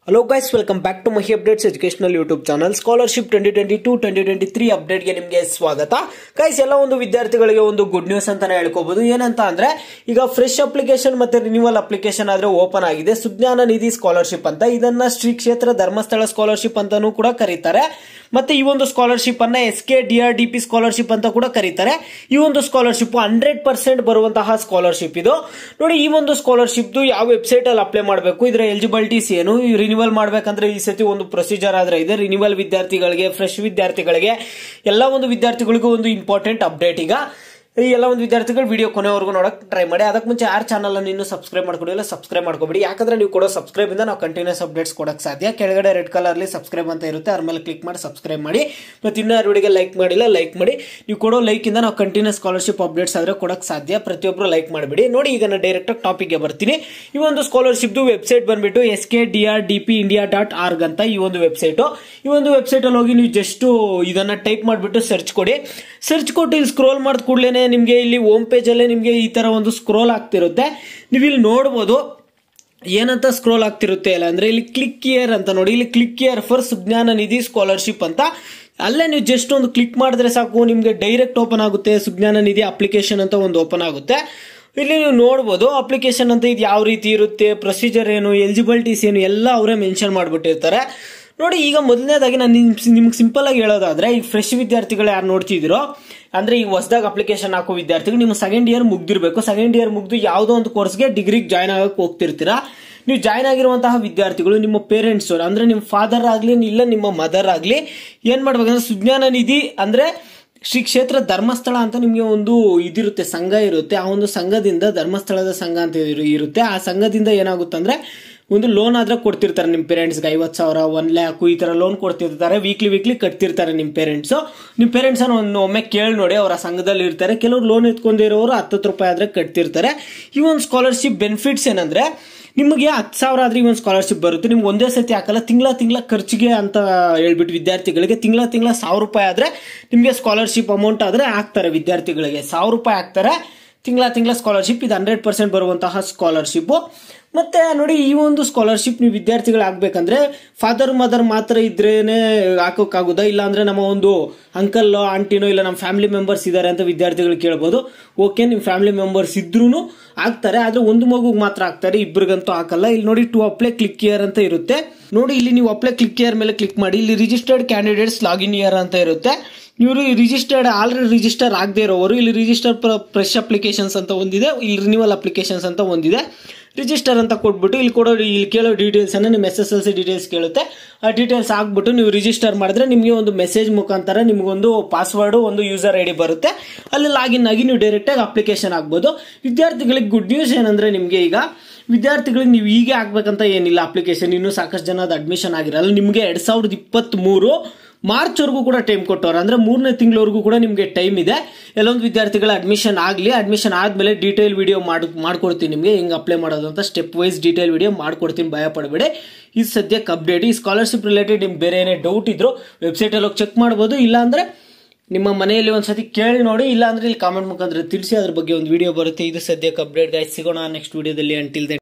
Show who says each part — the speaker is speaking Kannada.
Speaker 1: hello guys welcome back to Mahi updates educational YouTube channel scholarship twenty twenty two twenty twenty three ಅಪ್ಡೇಟ್ಗೆ ನಿಮಗೆ ಸ್ವಾಗತ ಗೈಸ್ ಎಲ್ಲ ಒಂದು ವಿದ್ಯಾರ್ಥಿಗಳಿಗೆ ಒಂದು ಗುಡ್ ನ್ಯೂಸ್ ಅಂತಾನೆ ಹೇಳ್ಕೋಬಹುದು ಏನಂತ ಅಂದ್ರೆ ಈಗ ಫ್ರೆಶ್ ಅಪ್ಲಿಕೇಶನ್ ಮತ್ತೆ ರಿನ್ಯೂವಲ್ ಅಪ್ಲಿಕೇಶನ್ ಆದ್ರೆ ಓಪನ್ ಆಗಿದೆ ಸುಜ್ಞಾನ ನಿಧಿ ಸ್ಕಾಲರ್ಶಿಪ್ ಅಂತ ಇದನ್ನ ಶ್ರೀ ಕ್ಷೇತ್ರ ಧರ್ಮಸ್ಥಳ ಸ್ಕಾಲರ್ಶಿಪ್ ಅಂತಾನೂ ಕೂಡ ಕರೀತಾರೆ ಮತ್ತೆ ಈ ಒಂದು ಸ್ಕಾಲರ್ಶಿಪ್ ಅನ್ನ S K D R D P scholarship ಅಂತ ಕೂಡ ಕರೀತಾರೆ ಈ ಒಂದು ಸ್ಕಾಲರ್ಶಿಪ್ ಹಂಡ್ರೆಡ್ ಪರ್ಸೆಂಟ್ ಬರುವಂತಹ ಸ್ಕಾಲರ್ಶಿಪ್ ಇದು ನೋಡಿ ಈ ಒಂದು ಸ್ಕಾಲರ್ಶಿಪ್ ಯಾವ ವೆಬ್ಸೈಟ್ ಅಲ್ಲಿ ಅಪ್ಲೈ ಮಾಡಬೇಕು ಇದರ ಎಲಿಜಿಬಿಲಿಟೀಸ್ ಏನು ರಿನಿವಲ್ ಮಾಡ್ಬೇಕಂದ್ರೆ ಈ ಸತಿ ಒಂದು ಪ್ರೊಸೀಜರ್ ಆದ್ರೆ ಇದೆ ರಿನಿವಲ್ ವಿದ್ಯಾರ್ಥಿಗಳಿಗೆ ಫ್ರೆಶ್ ವಿದ್ಯಾರ್ಥಿಗಳಿಗೆ ಎಲ್ಲ ಒಂದು ವಿದ್ಯಾರ್ಥಿಗಳಿಗೂ ಒಂದು ಇಂಪಾರ್ಟೆಂಟ್ ಅಪ್ಡೇಟ್ ಈಗ ಈ ಎಲ್ಲ ಒಂದು ವಿದ್ಯಾರ್ಥಿಗಳು ವಿಡಿಯೋ ಕೊನೆವರೆಗೂ ನೋಡಕ್ ಟ್ರೈ ಮಾಡಿ ಅದಕ್ಕೆ ಮುಂಚೆ ಯಾರು ಚಾನಲ್ ಅನ್ನು ಇನ್ನೂ ಸಬ್ಸ್ಕ್ರೈಬ್ ಮಾಡ್ಕೊಂಡಿಲ್ಲ ಸಬ್ಸ್ಕ್ರೈಬ್ ಮಾಡ್ಕೊಬೇಡಿ ಯಾಕಂದ್ರೆ ನೀವು ಕೊಡೋ ಸಬ್ಸ್ಕ್ರೈಬ್ ಇಂದ ನಾವು ಕಂಟಿನ್ಯೂಸ್ ಅಪ್ಡೇಟ್ಸ್ ಕೊಡಕ್ ಸಾಧ್ಯ ಕೆಳಗಡೆ ರೆಡ್ ಕಲರ್ಲಿ ಸಬ್ಸ್ಕ್ರೈಬ್ ಅಂತ ಇರುತ್ತೆ ಅದ್ರ ಮೇಲೆ ಕ್ಲಿಕ್ ಮಾಡಿ ಸಬ್ಸ್ಕ್ರೈಬ್ ಮಾಡಿ ಮತ್ತೆ ಇನ್ನೂ ಯಾರು ವಿಡಿಯೋಗೆ ಲೈಕ್ ಮಾಡಿಲ್ಲ ಲೈಕ್ ಮಾಡಿ ನೀವು ಕೊಡೋ ಲೈಕ್ ಇಂದ ನಾವು ಕಂಟಿನ್ಯೂಸ್ ಸ್ಕಾಲರ್ಶಿಪ್ ಅಪ್ಡೇಟ್ಸ್ ಆದ್ರೆ ಕೊಡಕ್ ಸಾಧ್ಯ ಪ್ರತಿಯೊಬ್ಬರು ಲೈಕ್ ಮಾಡಿಬಿಡಿ ನೋಡಿ ಈಗ ನಾನು ಡೈರೆಕ್ಟ್ ಆಗಿ ಟಾಪಿಕ್ಗೆ ಬರ್ತೀನಿ ಈ ಒಂದು ಸ್ಕಾಲರ್ಶಿಪ್ ವೆಬ್ಸೈಟ್ ಬಂದ್ಬಿಟ್ಟು S K D R D P India dot org ಅಂತ ಈ ಒಂದು ವೆಬ್ಸೈಟ್ ಈ ಒಂದು ವೆಬ್ಸೈಟ್ ಅಲ್ಲಿ ಹೋಗಿ ನೀವು ಜಸ್ಟ್ ಇದನ್ನ ಟೈಪ್ ಮಾಡಿಬಿಟ್ಟು ಸರ್ಚ್ ಕೊಡಿ ಸರ್ಚ್ ಕೊಟ್ಟು ಇಲ್ಲಿ ಸ್ಕ್ರೋಲ್ ಮಾಡಿದ ಕೂಡಲೇ ನಿಮಗೆ ಇಲ್ಲಿ ಹೋಮ್ ಪೇಜ್ ಅಲ್ಲೇ ನಿಮಗೆ ಈ ತರ ಒಂದು ಸ್ಕ್ರೋಲ್ ಆಗ್ತಿರುತ್ತೆ ನೀವು ಇಲ್ಲಿ ನೋಡ್ಬೋದು ಏನಂತ ಸ್ಕ್ರೋಲ್ ಆಗ್ತಿರುತ್ತೆ ಅಲ್ಲ ಅಂದ್ರೆ ಇಲ್ಲಿ ಕ್ಲಿಕ್ ಇಯರ್ ಅಂತ ನೋಡಿ ಇಲ್ಲಿ click here for Sujnana Nidhi scholarship ಅಂತ ಅಲ್ಲೇ ನೀವು ಜಸ್ಟ್ ಒಂದು ಕ್ಲಿಕ್ ಮಾಡಿದ್ರೆ ಸಾಕು ನಿಮಗೆ ಡೈರೆಕ್ಟ್ ಓಪನ್ ಆಗುತ್ತೆ ಸುಜ್ಞಾನ ನಿಧಿ ಅಪ್ಲಿಕೇಶನ್ ಅಂತ ಒಂದು ಓಪನ್ ಆಗುತ್ತೆ ಇಲ್ಲಿ ನೀವು ನೋಡ್ಬೋದು ಅಪ್ಲಿಕೇಶನ್ ಅಂತ ಇದು ಯಾವ ರೀತಿ ಇರುತ್ತೆ ಪ್ರೊಸೀಜರ್ ಏನು ಎಲಿಜಿಬಿಲಿಟೀಸ್ ಏನು ಎಲ್ಲ ಅವರೇ ಮೆನ್ಷನ್ ಮಾಡಿಬಿಟ್ಟಿರ್ತಾರೆ ನೋಡಿ ಈಗ ಮೊದಲನೇದಾಗಿ ನಾನು ನಿಮ್ಗೆ ಸಿಂಪಲ್ ಆಗಿ ಹೇಳೋದಾದ್ರೆ ಈ ಫ್ರೆಶ್ ವಿದ್ಯಾರ್ಥಿಗಳು ಯಾರು ನೋಡ್ತಿದ್ದೀರೋ ಅಂದ್ರೆ ಈಗ ಹೊಸದಾಗ ಅಪ್ಲಿಕೇಶನ್ ಹಾಕೋ ವಿದ್ಯಾರ್ಥಿಗಳು ನಿಮ್ಮ ಸೆಕೆಂಡ್ ಇಯರ್ ಮುಗ್ದಿರ್ಬೇಕು ಸೆಕೆಂಡ್ ಇಯರ್ ಮುಗ್ದು ಯಾವುದೋ ಒಂದು ಕೋರ್ಸ್ಗೆ ಡಿಗ್ರಿಗೆ ಜಾಯ್ನ್ ಆಗಕ್ಕೆ ಹೋಗ್ತಿರ್ತೀರಾ ನೀವು ಜಾಯ್ನ್ ಆಗಿರುವಂತಹ ವಿದ್ಯಾರ್ಥಿಗಳು ನಿಮ್ಮ ಪೇರೆಂಟ್ಸ್ ಅಂದ್ರೆ ನಿಮ್ಮ ಫಾದರ್ ಆಗ್ಲಿ ಇಲ್ಲ ನಿಮ್ಮ ಮದರ್ ಆಗ್ಲಿ ಏನ್ ಮಾಡ್ಬೇಕಂದ್ರೆ ಸುಜ್ಞಾನ ನಿಧಿ ಅಂದ್ರೆ ಶ್ರೀ ಕ್ಷೇತ್ರ ಧರ್ಮಸ್ಥಳ ಅಂತ ನಿಮಗೆ ಒಂದು ಇದಿರುತ್ತೆ ಸಂಘ ಇರುತ್ತೆ ಆ ಒಂದು ಸಂಘದಿಂದ ಧರ್ಮಸ್ಥಳದ ಸಂಘ ಅಂತ ಇರುತ್ತೆ ಆ ಸಂಘದಿಂದ ಏನಾಗುತ್ತಂದ್ರೆ ಒಂದು ಲೋನ್ ಆದ್ರೆ ಕೊಡ್ತಿರ್ತಾರೆ ನಿಮ್ಮ ಪೇರೆಂಟ್ಸ್ಗೆ ಐವತ್ತು ಸಾವಿರ ಒನ್ ಲ್ಯಾಕು ಈ ತರ ಲೋನ್ ಕೊಡ್ತಿರ್ತಾರೆ ವೀಕ್ಲಿ ವೀಕ್ಲಿ ಕಟ್ತಿರ್ತಾರೆ ನಿಮ್ಮ ಪೇರೆಂಟ್ಸ್ ನಿಮ್ಮ ಪೇರೆಂಟ್ಸ್ ಒಂದು ಒಮ್ಮೆ ಕೇಳಿ ನೋಡಿ ಅವರ ಸಂಘದಲ್ಲಿ ಇರ್ತಾರೆ ಕೆಲವರು ಲೋನ್ ಎತ್ಕೊಂಡಿರೋರು ಹತ್ತತ್ತು ರೂಪಾಯಿ ಆದ್ರೆ ಕಟ್ತಿರ್ತಾರೆ ಈ ಒಂದು ಸ್ಕಾಲರ್ಶಿಪ್ ಬೆನಿಫಿಟ್ಸ್ ಏನಂದ್ರೆ ನಿಮಗೆ ಹತ್ತು ಸಾವಿರ ಆದ್ರೆ ಈ ಒಂದು ಸ್ಕಾಲರ್ಶಿಪ್ ಬರುತ್ತೆ ನಿಮ್ಗೆ ಒಂದೇ ಸತಿ ಹಾಕಲ್ಲ ತಿಂಗಳ ತಿಂಗಳ ಖರ್ಚಿಗೆ ಅಂತ ಹೇಳ್ಬಿಟ್ಟು ವಿದ್ಯಾರ್ಥಿಗಳಿಗೆ ತಿಂಗಳ ತಿಂಗಳ ಸಾವಿರ ರೂಪಾಯಿ ಆದ್ರೆ ನಿಮಗೆ ಸ್ಕಾಲರ್ಶಿಪ್ ಅಮೌಂಟ್ ಆದ್ರೆ ಹಾಕ್ತಾರೆ ವಿದ್ಯಾರ್ಥಿಗಳಿಗೆ ಸಾವಿರ ರೂಪಾಯಿ ಹಾಕ್ತಾರೆ ತಿಂಗಳ ತಿಂಗಳ ಸ್ಕಾಲರ್ಶಿಪ್ ಇದು ಹಂಡ್ರೆಡ್ ಪರ್ಸೆಂಟ್ ಬರುವಂತಹ ಸ್ಕಾಲರ್ಶಿಪ್ ಮತ್ತೆ ನೋಡಿ ಈ ಒಂದು ಸ್ಕಾಲರ್ಶಿಪ್ ನೀವು ವಿದ್ಯಾರ್ಥಿಗಳು ಆಗ್ಬೇಕಂದ್ರೆ ಫಾದರ್ ಮದರ್ ಮಾತ್ರ ಇದ್ರೇನೆ ಹಾಕೋಕ್ಕಾಗುದಾ ಇಲ್ಲ ಅಂದ್ರೆ ನಮ್ಮ ಒಂದು ಅಂಕಲ್ ಆಂಟಿನೋ ಇಲ್ಲ ನಮ್ಮ ಫ್ಯಾಮಿಲಿ ಮೆಂಬರ್ಸ್ ಇದ್ದಾರೆ ಅಂತ ವಿದ್ಯಾರ್ಥಿಗಳು ಕೇಳ್ಬೋದು ಓಕೆ ನಿಮ್ಮ ಫ್ಯಾಮಿಲಿ ಮೆಂಬರ್ಸ್ ಇದ್ರೂ ಆಗ್ತಾರೆ ಆದ್ರೆ ಒಂದು ಮಗುಗೆ ಮಾತ್ರ ಆಗ್ತಾರೆ ಇಬ್ರಿಗಂತೂ ಹಾಕಲ್ಲ ಇಲ್ಲಿ ನೋಡಿ ಟು ಅಪ್ಲೈ ಕ್ಲಿಕ್ ಇಯರ್ ಅಂತ ಇರುತ್ತೆ ನೋಡಿ ಇಲ್ಲಿ ನೀವು ಅಪ್ಲೈ ಕ್ಲಿಕ್ ಇಯರ್ ಮೇಲೆ ಕ್ಲಿಕ್ ಮಾಡಿ ಇಲ್ಲಿ ರಿಜಿಸ್ಟರ್ಡ್ ಕ್ಯಾಂಡಿಡೇಟ್ಸ್ ಲಾಗಿನ್ ಇಯರ್ ಅಂತ ಇರುತ್ತೆ ಇವರು ರಿಜಿಸ್ಟರ್ಡ್ ಆಲ್ರೆಡಿ ರಿಜಿಸ್ಟರ್ ಆಗದೆ ಇರೋರು ಇಲ್ಲಿ ರಿಜಿಸ್ಟರ್ ಫ್ರೆಶ್ ಅಪ್ಲಿಕೇಶನ್ಸ್ ಅಂತ ಒಂದಿದೆ ಇಲ್ಲಿ ರಿನ್ಯೂವಲ್ ಅಪ್ಲಿಕೇಶನ್ಸ್ ಅಂತ ಒಂದಿದೆ ರಿಜಿಸ್ಟರ್ ಅಂತ ಕೊಟ್ಬಿಟ್ಟು ಇಲ್ಲಿ ಕೊಡೋ ಇಲ್ಲಿ ಕೇಳೋ ಡೀಟೇಲ್ಸ್ ಅನ್ನ ನಿಮ್ಮ S S L C details ಕೇಳುತ್ತೆ ಆ ಡೀಟೇಲ್ಸ್ ಹಾಕ್ಬಿಟ್ಟು ನೀವು ರಿಜಿಸ್ಟರ್ ಮಾಡಿದ್ರೆ ನಿಮಗೆ ಒಂದು ಮೆಸೇಜ್ ಮುಖಾಂತರ ನಿಮಗೊಂದು ಪಾಸ್ವರ್ಡ್ ಒಂದು ಯೂಸರ್ ಐ ಡಿ ಬರುತ್ತೆ ಅಲ್ಲಿ ಲಾಗಿನ್ ಆಗಿ ನೀವು ಡೈರೆಕ್ಟ್ ಆಗಿ ಅಪ್ಲಿಕೇಶನ್ ಆಗ್ಬೋದು ವಿದ್ಯಾರ್ಥಿಗಳಿಗೆ ಗುಡ್ ನ್ಯೂಸ್ ಏನಂದ್ರೆ ನಿಮಗೆ ಈಗ ವಿದ್ಯಾರ್ಥಿಗಳಿಗೆ ನೀವು ಹೀಗೆ ಆಗ್ಬೇಕಂತ ಏನಿಲ್ಲ ಅಪ್ಲಿಕೇಶನ್ ಇನ್ನೂ ಸಾಕಷ್ಟು ಜನ ಅದು ಅಡ್ಮಿಷನ್ ಆಗಿರಲ್ಲ ನಿಮಗೆ ಎರಡ್ ಸಾವಿರದ ಇಪ್ಪತ್ತ್ ಮೂರು ಮಾರ್ಚ್ ವರೆಗೂ ಕೂಡ ಟೈಮ್ ಕೊಟ್ಟವ್ರು ಅಂದ್ರೆ ಮೂರನೇ ತಿಂಗಳವರೆಗೂ ಕೂಡ ನಿಮಗೆ ಟೈಮ್ ಇದೆ ಎಲ್ಲೊಂದು ವಿದ್ಯಾರ್ಥಿಗಳ ಅಡ್ಮಿಷನ್ ಆಗಲಿ ಅಡ್ಮಿಷನ್ ಆದ್ಮೇಲೆ ಡೀಟೇಲ್ ವಿಡಿಯೋ ಮಾಡಿ ಮಾಡ್ಕೊಡ್ತೀನಿ ನಿಮಗೆ ಹೆಂಗ್ ಅಪ್ಲೈ ಮಾಡೋದು ಅಂತ ಸ್ಟೆಪ್ ವೈಸ್ ಡೀಟೇಲ್ ವಿಡಿಯೋ ಮಾಡ್ಕೊಡ್ತೀನಿ ಭಯ ಪಡಬೇಡಿ ಇದು ಸದ್ಯಕ್ಕೆ ಅಪ್ಡೇಟ್ ಈ ಸ್ಕಾಲರ್ಶಿಪ್ ರಿಲೇಟೆಡ್ ನಿಮ್ಗೆ ಬೇರೆ ಏನೇ ಡೌಟ್ ಇದ್ರು ವೆಬ್ಸೈಟ್ ಅಲ್ಲಿ ಹೋಗಿ ಚೆಕ್ ಮಾಡ್ಬೋದು ಇಲ್ಲ ಅಂದ್ರೆ ನಿಮ್ಮ ಮನೆಯಲ್ಲಿ ಒಂದ್ಸತಿ ಕೇಳಿ ನೋಡಿ ಇಲ್ಲ ಅಂದ್ರೆ ಇಲ್ಲಿ ಕಾಮೆಂಟ್ ಮುಖಾಂತರ ತಿಳಿಸಿ ಅದ್ರ ಬಗ್ಗೆ ಒಂದು ವಿಡಿಯೋ ಬರುತ್ತೆ ಇದು ಸದ್ಯಕ್ಕೆ ಅಪ್ಡೇಟ್ ಗಾಯ್ಸ್ ಸಿಗೋಣ ನೆಕ್ಸ್ಟ್ ವಿಡಿಯೋದಲ್ಲಿ ಅಂಟಿಲ್